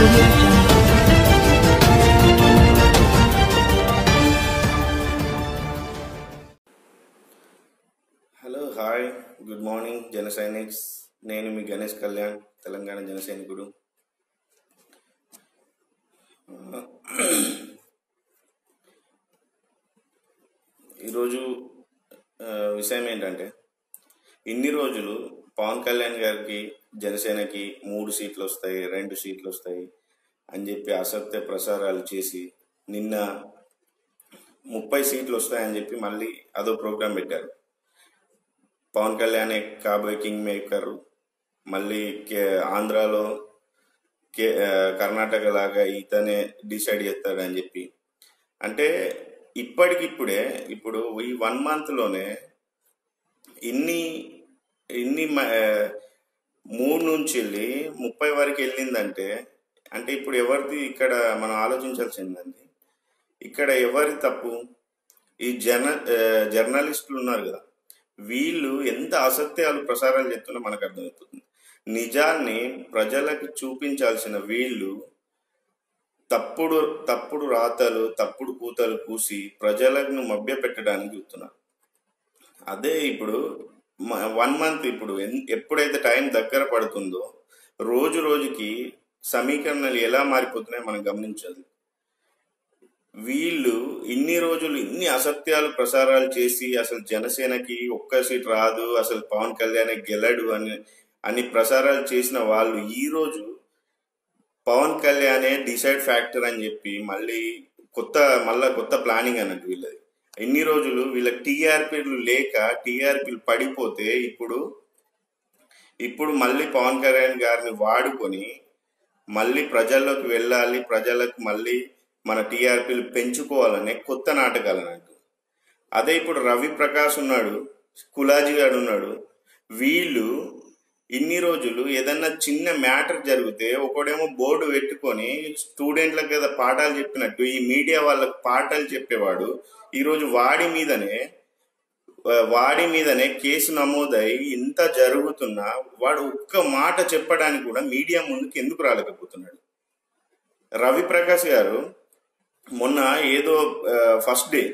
audio jungle. Hello hi good morning Jana Sainiks నేను మీ గణేష్ కళ్యాణ్ తెలంగాణ జన సైనికుడు ఈరోజు ఆ, విషయం ఏంటంటే ఇన్ని రోజులు పవన్ కళ్యాణ్ గారికి జనసేనకి మూడు సీట్లు వస్తాయి రెండు సీట్లు వస్తాయి అని చెప్పి అసత్య ప్రసారాలు చేసి నిన్న ముప్పై సీట్లు వస్తాయని చెప్పి మళ్ళీ అదో ప్రోగ్రాం పెట్టారు పవన్ కళ్యాణ్ కాబోయే కింగ్ మేకర్ మళ్ళీ కే- ఆంధ్రాలో కే ఆ, కర్ణాటక లాగా ఇతనే డిసైడ్ చేస్తాడని చెప్పి అంటే ఇప్పటికిప్పుడే ఇప్పుడు ఈ వన్ మంత్లోనే ఇన్ని ఇన్ని మ- ఆ, మూడు నుంచి వెళ్ళి ముప్పై వరకు వెళ్ళిందంటే అంటే ఇప్పుడు ఎవరిది ఇక్కడ మనం ఆలోచించాల్సిందండి ఇక్కడ ఎవరి తప్పు ఈ జర్న ఆ, జర్నలిస్టులు ఉన్నారు కదా వీళ్ళు ఎంత అసత్యాలు ప్రసారాలు చేస్తున్నా మనకు అర్థమవుతుంది నిజాన్ని ప్రజలకు చూపించాల్సిన వీళ్ళు తప్పుడు తప్పుడు రాతలు తప్పుడు కూతలు కూసి ప్రజలను మభ్య పెట్టడానికి చూస్తున్నారు అదే ఇప్పుడు వన్ మంత్ ఇప్పుడు ఎన్- ఎప్పుడైతే టైం దగ్గర పడుతుందో రోజు రోజుకి సమీకరణలు ఎలా మారిపోతున్నాయో మనం గమనించాలి వీళ్ళు ఇన్ని రోజులు ఇన్ని అసత్యాలు ప్రసారాలు చేసి అసలు జనసేనకి ఒక్క సీట్ రాదు అసలు పవన్ కళ్యాణ్ గెలడు అని అని ప్రసారాలు చేసిన వాళ్ళు ఈ రోజు పవన్ కళ్యాణే డిసైడ్ ఫ్యాక్టర్ అని చెప్పి మళ్ళీ కొత్త మళ్ళా కొత్త ప్లానింగ్ అన్నట్టు వీళ్ళది ఇన్ని రోజులు వీళ్ళకి టీఆర్పీలు లేక టీఆర్పీలు పడిపోతే ఇప్పుడు ఇప్పుడు మళ్ళీ పవన్ కళ్యాణ్ గారిని వాడుకొని మళ్ళీ ప్రజల్లోకి వెళ్ళాలి ప్రజలకు మళ్ళీ మన టీఆర్పీలు పెంచుకోవాలనే కొత్త నాటకాలు అన్నట్టు అదే ఇప్పుడు రవి ప్రకాష్ ఉన్నాడు కులాజీ గారు ఉన్నాడు వీళ్ళు ఇన్ని రోజులు ఏదన్నా చిన్న మ్యాటర్ జరిగితే ఒకడేమో బోర్డు పెట్టుకొని స్టూడెంట్లకు కదా పాఠాలు చెప్పినట్టు ఈ మీడియా వాళ్ళకి పాఠాలు చెప్పేవాడు ఈరోజు వాడి మీదనే ఆ, వాడి మీదనే కేసు నమోదై ఇంత జరుగుతున్నా వాడు ఒక్క మాట చెప్పడానికి కూడా మీడియా ముందుకు ఎందుకు రాలేకపోతున్నాడు రవి ప్రకాష్ గారు మొన్న ఏదో ఫస్ట్ డే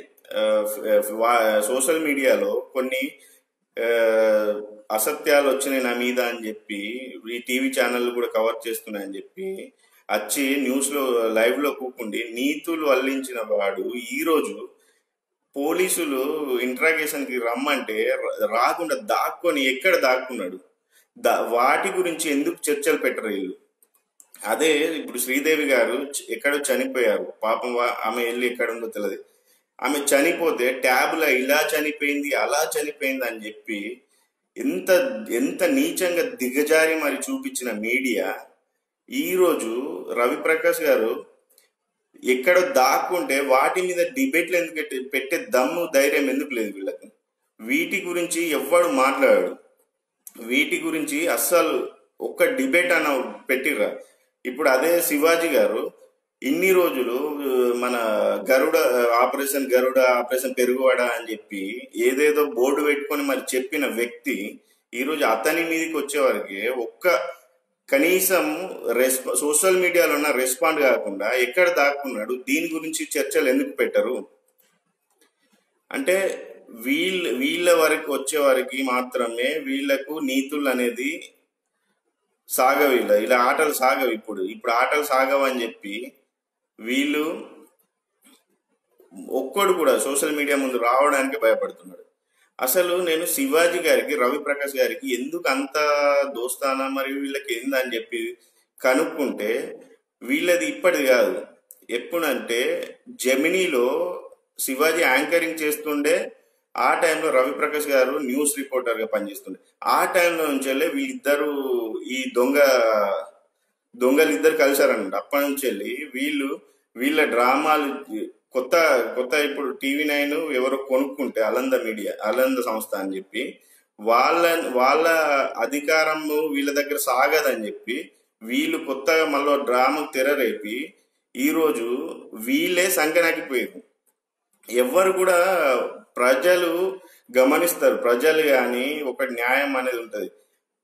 సోషల్ మీడియాలో కొన్ని ఆ, అసత్యాలు వచ్చినాయి నా మీద అని చెప్పి ఈ టీవీ ఛానళ్ళు కూడా కవర్ చేస్తున్నాయని చెప్పి వచ్చి న్యూస్ లో లైవ్ లో కూకుండి నీతులు వల్లించిన వాడు ఈ రోజు పోలీసులు ఇంట్రాగేషన్ కి రమ్మంటే ర- రాకుండా దాక్కొని ఎక్కడ దాక్కున్నాడు దా వాటి గురించి ఎందుకు చర్చలు పెట్టరు వీళ్ళు అదే ఇప్పుడు శ్రీదేవి గారు చ- ఎక్కడో చనిపోయారు పాపం వా- ఆమె వెళ్ళి ఎక్కడ ఉందో తెలియదు ఆమె చనిపోతే ట్యాబ్లో ఇలా చనిపోయింది అలా చనిపోయింది అని చెప్పి ఎంత ఎంత నీచంగా దిగజారి మరి చూపించిన మీడియా ఈరోజు రవిప్రకాష్ గారు ఎక్కడో దాక్కుంటే వాటి మీద డిబేట్లు ఎందుకు పెట్టే- పెట్టే దమ్ము ధైర్యం ఎందుకు లేదు వీళ్ళకి వీటి గురించి ఎవ్వడు మాట్లాడాడు వీటి గురించి అస్సలు ఒక్క డిబేట్ అన్న పెట్టిర్రా ఇప్పుడు అదే శివాజీ గారు ఇన్ని రోజులు ఆ, మన గరుడ ఆపరేషన్ గరుడ ఆపరేషన్ పెరుగువాడ అని చెప్పి ఏదేదో బోర్డు పెట్టుకొని మరి చెప్పిన వ్యక్తి ఈరోజు అతని మీదకి వచ్చేవారికి ఒక్క కనీసం రెస్పా సోషల్ మీడియాలో ఉన్న రెస్పాండ్ కాకుండా ఎక్కడ దాక్కున్నాడు దీని గురించి చర్చలు ఎందుకు పెట్టరు అంటే వీళ్ళ వీళ్ళ వరకు వచ్చే వారికి మాత్రమే వీళ్ళకు నీతులు అనేది సాగవు ఇలా ఇలా ఆటలు సాగవు ఇప్పుడు ఇప్పుడు ఆటలు సాగవు అని చెప్పి వీళ్ళు ఒక్కడు కూడా సోషల్ మీడియా ముందు రావడానికి భయపడుతున్నాడు అసలు నేను శివాజీ గారికి రవి ప్రకాష్ గారికి ఎందుకు అంత దోస్తానా మరియు వీళ్ళకి ఏందని చెప్పి కనుక్కుంటే వీళ్ళది ఇప్పటిది కాదు ఎప్పుడంటే జమినీలో శివాజీ యాంకరింగ్ చేస్తుండే ఆ టైంలో రవి ప్రకాష్ గారు న్యూస్ రిపోర్టర్ గా పనిచేస్తుండే ఆ టైంలో నుంచి వీళ్ళిద్దరు ఈ దొంగ దొంగలు ఇద్దరు కలిశారన్నమాట అప్పటి నుంచి వెళ్ళి వీళ్ళు వీళ్ళ డ్రామాలు కొత్త కొత్త ఇప్పుడు టీవీ నైన్ ఎవరో కొనుక్కుంటే అలంద మీడియా అలంద సంస్థ అని చెప్పి వాళ్ళ వాళ్ళ అధికారము వీళ్ళ దగ్గర సాగదని చెప్పి వీళ్ళు కొత్తగా మళ్ళీ డ్రామా తెరరేపి ఈరోజు వీళ్ళే సంకనాకిపోయారు ఎవ్వరు కూడా ప్రజలు గమనిస్తారు ప్రజలు కానీ ఒక న్యాయం అనేది ఉంటది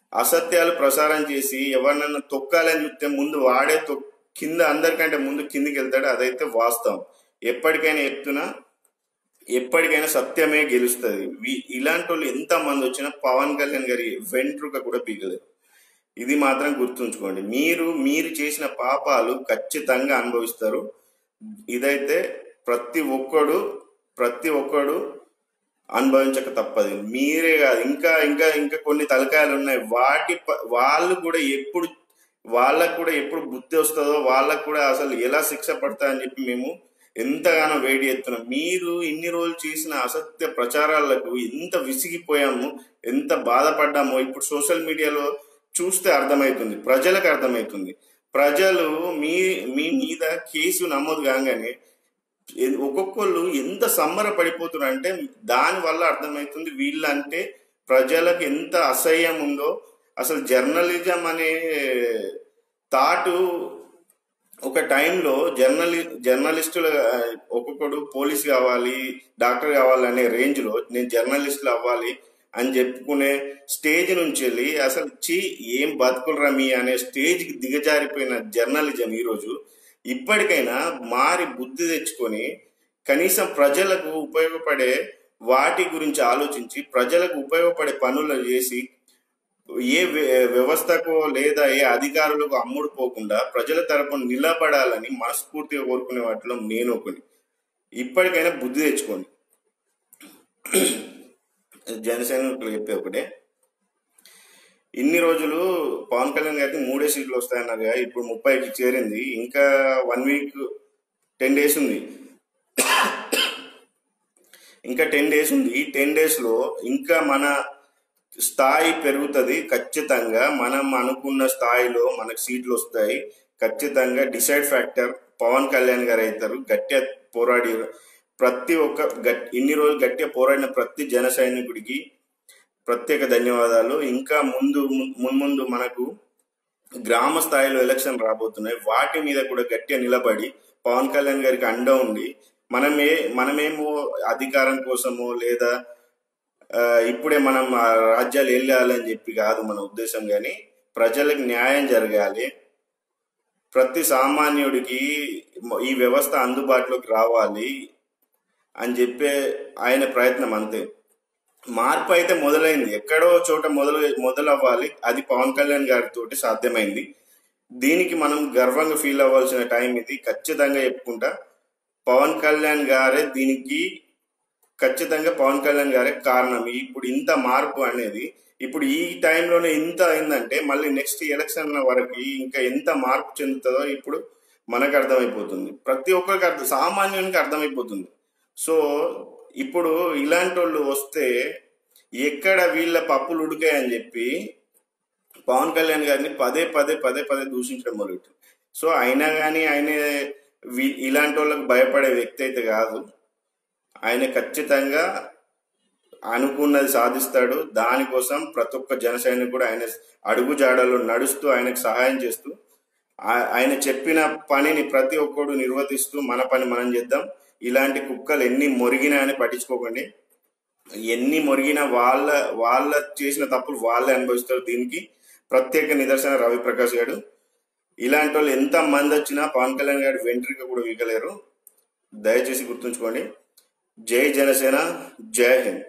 అసత్యాలు ప్రసారం చేసి ఎవరినన్నా తొక్కాలని చూస్తే ముందు వాడే తొక్ కింద అందరికంటే ముందు కిందికి వెళ్తాడు అదైతే వాస్తవం ఎప్పటికైనా చెప్తున్నా ఎప్పటికైనా సత్యమే గెలుస్తుంది వీ- ఇలాంటి వాళ్ళు ఎంత మంది వచ్చినా పవన్ కళ్యాణ్ గారి వెంట్రుక కూడా పీకలేదు ఇది మాత్రం గుర్తుంచుకోండి మీరు మీరు చేసిన పాపాలు ఖచ్చితంగా అనుభవిస్తారు ఇదైతే ప్రతి ఒక్కడు ప్రతి ఒక్కడు అనుభవించక తప్పదు మీరే కాదు ఇంకా ఇంకా ఇంకా కొన్ని తలకాయలు ఉన్నాయి వాటి ప- వాళ్ళు కూడా ఎప్పుడు వాళ్ళకు కూడా ఎప్పుడు బుద్ధి వస్తుందో వాళ్ళకు కూడా అసలు ఎలా శిక్ష పడతా అని చెప్పి మేము ఎంతగానో వేడి ఎత్తున్నాం మీరు ఇన్ని రోజులు చేసిన అసత్య ప్రచారాలకు ఎంత విసిగిపోయాము ఎంత బాధపడ్డామో ఇప్పుడు సోషల్ మీడియాలో చూస్తే అర్థమవుతుంది ప్రజలకు అర్థమవుతుంది ప్రజలు మీ మీ మీద కేసు నమోదు కాగానే ఎ- ఒక్కొక్కళ్ళు ఎంత సంబర పడిపోతున్నారు అంటే దాని వల్ల అర్థమవుతుంది వీళ్ళంటే ప్రజలకు ఎంత అసహ్యం ఉందో అసలు జర్నలిజం అనే తాటు ఒక టైంలో జర్నలి జర్నలిస్టులు ఆ, ఒక్కొక్కడు పోలీస్ కావాలి డాక్టర్ కావాలి అనే రేంజ్లో నేను జర్నలిస్టులు అవ్వాలి అని చెప్పుకునే స్టేజ్ నుంచి వెళ్ళి అసలు చీ ఏం బతుకులరా మీ అనే స్టేజ్కి దిగజారిపోయిన జర్నలిజం ఈరోజు ఇప్పటికైనా మారి బుద్ధి తెచ్చుకొని కనీసం ప్రజలకు ఉపయోగపడే వాటి గురించి ఆలోచించి ప్రజలకు ఉపయోగపడే పనులు చేసి ఏ వ్య- వ్యవస్థకో లేదా ఏ అధికారులకు అమ్ముడు పోకుండా ప్రజల తరపున నిలబడాలని మనస్ఫూర్తిగా కోరుకునే వాటిలో నేను ఒకని ఇప్పటికైనా బుద్ధి తెచ్చుకోండి జనసేనకులు చెప్పే ఒకటే ఇన్ని రోజులు పవన్ కళ్యాణ్ గారికి మూడే సీట్లు వస్తాయన్నారు కదా, ఇప్పుడు ముప్పైకి చేరింది ఇంకా వన్ వీక్ టెన్ డేస్ ఉంది ఇంకా టెన్ డేస్ ఉంది ఈ టెన్ డేస్ లో ఇంకా మన స్థాయి పెరుగుతుంది ఖచ్చితంగా మనం అనుకున్న స్థాయిలో మనకు సీట్లు వస్తాయి ఖచ్చితంగా డిసైడ్ ఫ్యాక్టర్ పవన్ కళ్యాణ్ గారు అవుతారు గట్టిగా పోరాడి ప్రతి ఒక్క గట్ ఇన్ని రోజులు గట్టిగా పోరాడిన ప్రతి జన సైనికుడికి ప్రత్యేక ధన్యవాదాలు ఇంకా ముందు మున్ముందు మనకు గ్రామ స్థాయిలో ఎలక్షన్ రాబోతున్నాయి వాటి మీద కూడా గట్టిగా నిలబడి పవన్ కళ్యాణ్ గారికి అండ ఉండి మనమే మనమేమో అధికారం కోసమో లేదా ఆ, ఇప్పుడే మనం ఆ రాజ్యాలు వెళ్ళాలని చెప్పి కాదు మన ఉద్దేశం కానీ ప్రజలకు న్యాయం జరగాలి ప్రతి సామాన్యుడికి ఈ వ్యవస్థ అందుబాటులోకి రావాలి అని చెప్పే ఆయన ప్రయత్నం అంతే మార్పు అయితే మొదలైంది ఎక్కడో చోట మొదలు మొదలవ్వాలి అది పవన్ కళ్యాణ్ గారితో సాధ్యమైంది దీనికి మనం గర్వంగా ఫీల్ అవ్వాల్సిన టైం ఇది ఖచ్చితంగా చెప్పుకుంటా పవన్ కళ్యాణ్ గారే దీనికి ఖచ్చితంగా పవన్ కళ్యాణ్ గారే కారణం ఇప్పుడు ఇంత మార్పు అనేది ఇప్పుడు ఈ టైంలోనే ఇంత అయిందంటే మళ్ళీ నెక్స్ట్ ఎలక్షన్ వరకు ఇంకా ఎంత మార్పు చెందుతుందో ఇప్పుడు మనకు అర్థమైపోతుంది ప్రతి ఒక్కరికి అర్థం సామాన్యునికి అర్థమైపోతుంది సో ఇప్పుడు ఇలాంటి వాళ్ళు వస్తే ఎక్కడ వీళ్ళ పప్పులు ఉడికాయని చెప్పి పవన్ కళ్యాణ్ గారిని పదే పదే పదే పదే దూషించడం మొదలెట్టు సో అయినా కానీ ఆయన వీ- ఇలాంటి వాళ్ళకి భయపడే వ్యక్తి అయితే కాదు ఆయన ఖచ్చితంగా అనుకున్నది సాధిస్తాడు దానికోసం ప్రతి ఒక్క జన సైనికుడు ఆయన అడుగు జాడలో నడుస్తూ ఆయనకు సహాయం చేస్తూ ఆ- ఆయన చెప్పిన పనిని ప్రతి ఒక్కడు నిర్వర్తిస్తూ మన పని మనం చేద్దాం ఇలాంటి కుక్కలు ఎన్ని మొరిగినా అని పట్టించుకోకండి ఎన్ని మొరిగినా వాళ్ళ వాళ్ళ చేసిన తప్పులు వాళ్ళే అనుభవిస్తారు దీనికి ప్రత్యేక నిదర్శన రవి ప్రకాష్ గారు ఇలాంటి వాళ్ళు ఎంత మంది వచ్చినా పవన్ కళ్యాణ్ గారి వెంట్రిక కూడా వీగలేరు దయచేసి గుర్తుంచుకోండి జై జనసేన జై హింద్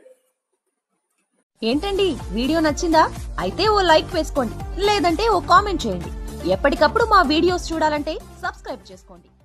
ఏంటండి వీడియో నచ్చిందా అయితే ఓ లైక్ వేసుకోండి లేదంటే ఓ కామెంట్ చేయండి ఎప్పటికప్పుడు మా వీడియోస్ చూడాలంటే సబ్స్క్రైబ్ చేసుకోండి